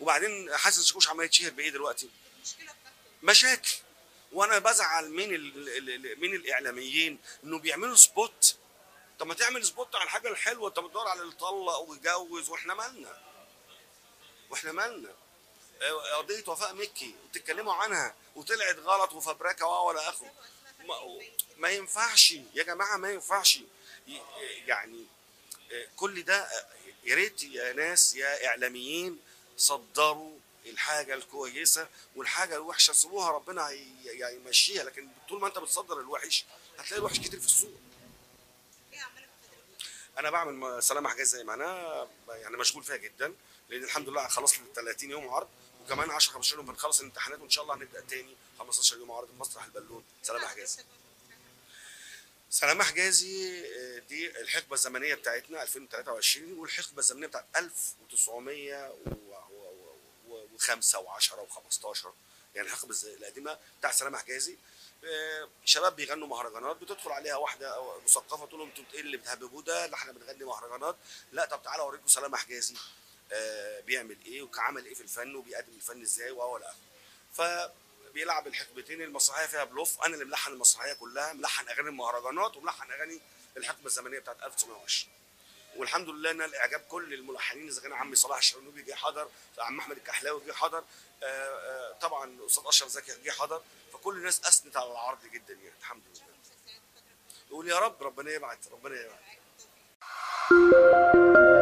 وبعدين حسن شاكوش عمال يتشهر بايه دلوقتي المشكله بتاعته مشاكل وانا بزعل من ال ال- ال- من الاعلاميين انه بيعملوا سبوت طب ما تعمل سبوت على الحاجه الحلوه انت بتدور على اللي طلق ويتجوز واحنا مالنا واحنا مالنا آه، قضيه وفاء مكي وتتكلموا عنها وطلعت غلط وفبركه ولا اخره ما, ما ينفعش يا جماعه ما ينفعش ي- يعني آه، كل ده آه، يا ريت يا ناس يا اعلاميين صدروا الحاجه الكويسه والحاجه الوحشه سيبوها ربنا هي- يعني يمشيها لكن طول ما انت بتصدر الوحش هتلاقي الوحش كتير في السوق ايه اعمالك الفتره دي انا بعمل م- سلامه حاجات زي ما انا يعني مشغول فيها جدا لان الحمد لله خلصت ال 30 يوم عرض وكمان 10 15 يوم بنخلص الامتحانات وان شاء الله هنبدا تاني 15 يوم عرض في مسرح البالون سلامه حجازي سلامه حجازي آه، دي الحقبه الزمنيه بتاعتنا 2023 والحقبه الزمنيه بتاعت 1905 و10 و15 يعني الحقبه الز- القديمه بتاع سلامه حجازي آه، شباب بيغنوا مهرجانات بتدخل عليها واحده أو مثقفه تقول لهم انتوا ايه اللي بتهببوه ده لا احنا بنغني مهرجانات لا طب تعالى اوريكم سلامه حجازي آه، بيعمل ايه وعمل ايه في الفن وبيقدم الفن ازاي وهو لا فبيلعب الحقبتين المسرحيه فيها بلوف انا اللي ملحن المسرحيه كلها ملحن اغاني المهرجانات وملحن اغاني الحقبه الزمنيه بتاعت 1920 والحمد لله نال اعجاب كل الملحنين اذا كان عمي صلاح الشرنوبي جه حضر عم احمد الكحلاوي جه حضر آه، آه، طبعا استاذ اشرف زكي جه حضر فكل الناس اثنت على العرض جدا يعني الحمد لله مسلسلات الفتره دي يقول يا رب ربنا يبعت ربنا يبعت معاك بالتوفيق